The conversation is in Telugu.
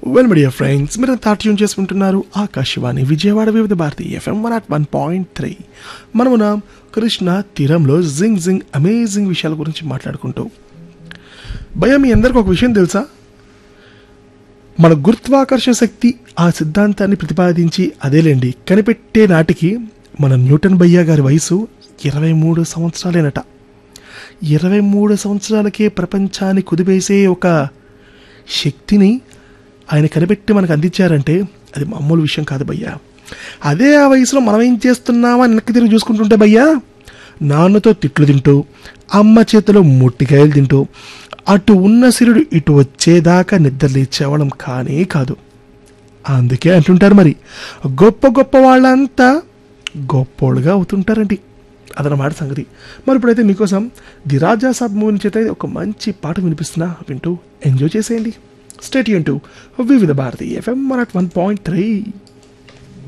వెల్ మీడియా ఫ్రెండ్స్ మీరు తాట్యం చేసుకుంటున్నారు Akashvani Vijayawada Vividh Bharati FM one at one point three మనమున కృష్ణ తీరంలో జింగ్ జింగ్ అమేజింగ్ విషయాల గురించి మాట్లాడుకుంటూ భయ మీ అందరికి ఒక విషయం తెలుసా మన గురుత్వాకర్షణ శక్తి ఆ సిద్ధాంతాన్ని ప్రతిపాదించి అదేలేండి కనిపెట్టే నాటికి మన న్యూటన్ భయ్య గారి వయసు ఇరవై మూడు సంవత్సరాలేనట ఇరవై మూడు సంవత్సరాలకే ప్రపంచాన్ని కుదిపేసే ఒక శక్తిని ఆయన కనిపెట్టి మనకు అందించారంటే అది మామూలు విషయం కాదు భయ్యా అదే ఆ వయసులో మనం ఏం చేస్తున్నామా వెనక్కి తిరిగి చూసుకుంటుంటే భయ్యా నాన్నతో తిట్లు తింటూ అమ్మ చేతిలో ముట్టికాయలు తింటూ అటు ఉన్న సిరుడు ఇటు వచ్చేదాకా నిద్రలేచేవాళ్ళం కానే కాదు అందుకే అంటుంటారు మరి గొప్ప గొప్ప వాళ్ళంతా గొప్పోళ్ళుగా అవుతుంటారండి అదనమాట సంగతి మరి ఇప్పుడైతే మీకోసం ది రాజా సాబ్ మూవీ నుంచి అయితే ఒక మంచి పాట వినిపిస్తున్నా వింటూ ఎంజాయ్ చేసేయండి state to Vividh Bharati FM one at one point three